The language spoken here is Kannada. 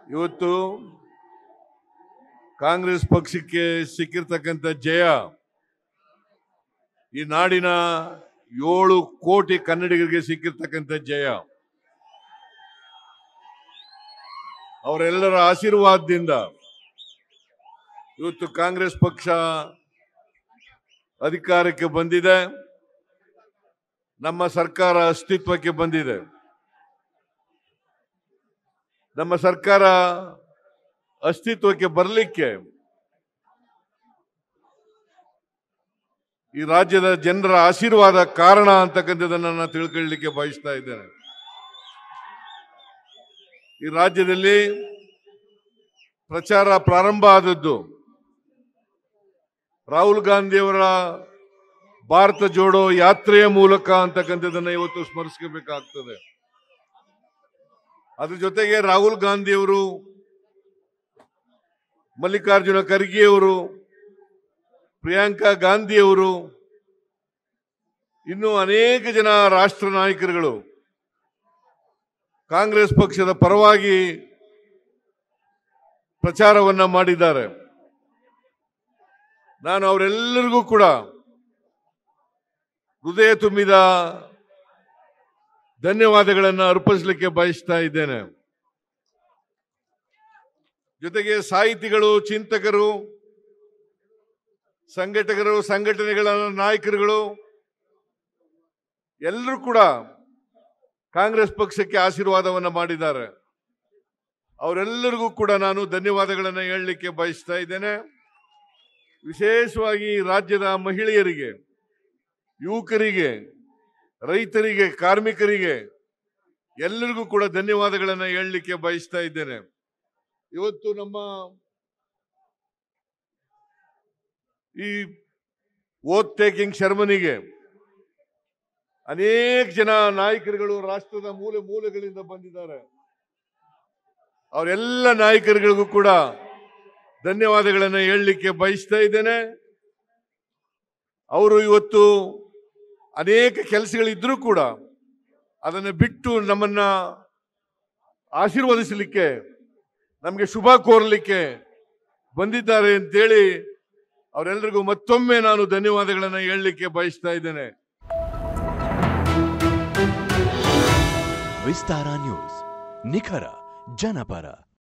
ಇವತ್ತು ಕಾಂಗ್ರೆಸ್ ಪಕ್ಷಕ್ಕೆ ಸಿಕ್ಕಿರ್ತಕ್ಕಂಥ ಜಯ ಈ ನಾಡಿನ ಏಳು ಕೋಟಿ ಕನ್ನಡಿಗರಿಗೆ ಸಿಕ್ಕಿರ್ತಕ್ಕಂಥ ಜಯ ಅವರೆಲ್ಲರ ಆಶೀರ್ವಾದದಿಂದ ಇವತ್ತು ಕಾಂಗ್ರೆಸ್ ಪಕ್ಷ ಅಧಿಕಾರಕ್ಕೆ ಬಂದಿದೆ ನಮ್ಮ ಸರ್ಕಾರ ಅಸ್ತಿತ್ವಕ್ಕೆ ಬಂದಿದೆ ನಮ್ಮ ಸರ್ಕಾರ ಅಸ್ತಿತ್ವಕ್ಕೆ ಬರಲಿಕ್ಕೆ ಈ ರಾಜ್ಯದ ಜನರ ಆಶೀರ್ವಾದ ಕಾರಣ ಅಂತಕ್ಕಂಥದ್ದನ್ನು ನಾನು ತಿಳ್ಕೊಳ್ಳಿಕ್ಕೆ ಬಯಸ್ತಾ ಇದ್ದೇನೆ ಈ ರಾಜ್ಯದಲ್ಲಿ ಪ್ರಚಾರ ಪ್ರಾರಂಭ ಆದದ್ದು ರಾಹುಲ್ ಗಾಂಧಿಯವರ ಭಾರತ ಜೋಡೋ ಯಾತ್ರೆಯ ಮೂಲಕ ಅಂತಕ್ಕಂಥದ್ದನ್ನ ಇವತ್ತು ಸ್ಮರಿಸಬೇಕಾಗ್ತದೆ ಅದ್ರ ಜೊತೆಗೆ ರಾಹುಲ್ ಗಾಂಧಿಯವರು ಮಲ್ಲಿಕಾರ್ಜುನ ಖರ್ಗೆಯವರು ಪ್ರಿಯಾಂಕಾ ಗಾಂಧಿಯವರು ಇನ್ನು ಅನೇಕ ಜನ ರಾಷ್ಟ್ರ ನಾಯಕರುಗಳು ಕಾಂಗ್ರೆಸ್ ಪಕ್ಷದ ಪರವಾಗಿ ಪ್ರಚಾರವನ್ನ ಮಾಡಿದ್ದಾರೆ ನಾನು ಅವರೆಲ್ಲರಿಗೂ ಕೂಡ ಹೃದಯ ತುಂಬಿದ ಧನ್ಯವಾದಗಳನ್ನು ಅರ್ಪಿಸಲಿಕ್ಕೆ ಬಯಸ್ತಾ ಇದ್ದೇನೆ ಜೊತೆಗೆ ಸಾಹಿತಿಗಳು ಚಿಂತಕರು ಸಂಘಟಕರು ಸಂಘಟನೆಗಳ ನಾಯಕರುಗಳು ಎಲ್ಲರೂ ಕೂಡ ಕಾಂಗ್ರೆಸ್ ಪಕ್ಷಕ್ಕೆ ಆಶೀರ್ವಾದವನ್ನ ಮಾಡಿದ್ದಾರೆ ಅವರೆಲ್ಲರಿಗೂ ಕೂಡ ನಾನು ಧನ್ಯವಾದಗಳನ್ನು ಹೇಳಲಿಕ್ಕೆ ಬಯಸ್ತಾ ಇದ್ದೇನೆ ವಿಶೇಷವಾಗಿ ರಾಜ್ಯದ ಮಹಿಳೆಯರಿಗೆ ಯುವಕರಿಗೆ ರೈತರಿಗೆ ಕಾರ್ಮಿಕರಿಗೆ ಎಲ್ಲರಿಗೂ ಕೂಡ ಧನ್ಯವಾದಗಳನ್ನು ಹೇಳಲಿಕ್ಕೆ ಬಯಸ್ತಾ ಇದ್ದೇನೆ ಇವತ್ತು ನಮ್ಮ ಈ ಓತ್ ಟೇಕಿಂಗ್ ಶರ್ಮನಿಗೆ ಅನೇಕ ಜನ ನಾಯಕರುಗಳು ರಾಷ್ಟ್ರದ ಮೂಲೆ ಮೂಲೆಗಳಿಂದ ಬಂದಿದ್ದಾರೆ ಅವರೆಲ್ಲ ನಾಯಕರುಗಳಿಗೂ ಕೂಡ ಧನ್ಯವಾದಗಳನ್ನು ಹೇಳಲಿಕ್ಕೆ ಬಯಸ್ತಾ ಇದ್ದೇನೆ ಅವರು ಇವತ್ತು ಅನೇಕ ಕೆಲಸಗಳಿದ್ರೂ ಕೂಡ ಅದನ್ನು ಬಿಟ್ಟು ನಮ್ಮನ್ನ ಆಶೀರ್ವದಿಸಲಿಕ್ಕೆ ನಮಗೆ ಶುಭ ಕೋರಲಿಕ್ಕೆ ಬಂದಿದ್ದಾರೆ ಅಂತೇಳಿ ಅವರೆಲ್ಲರಿಗೂ ಮತ್ತೊಮ್ಮೆ ನಾನು ಧನ್ಯವಾದಗಳನ್ನು ಹೇಳಲಿಕ್ಕೆ ಬಯಸ್ತಾ ಇದ್ದೇನೆ ವಿಸ್ತಾರ ನ್ಯೂಸ್ ನಿಖರ ಜನಪರ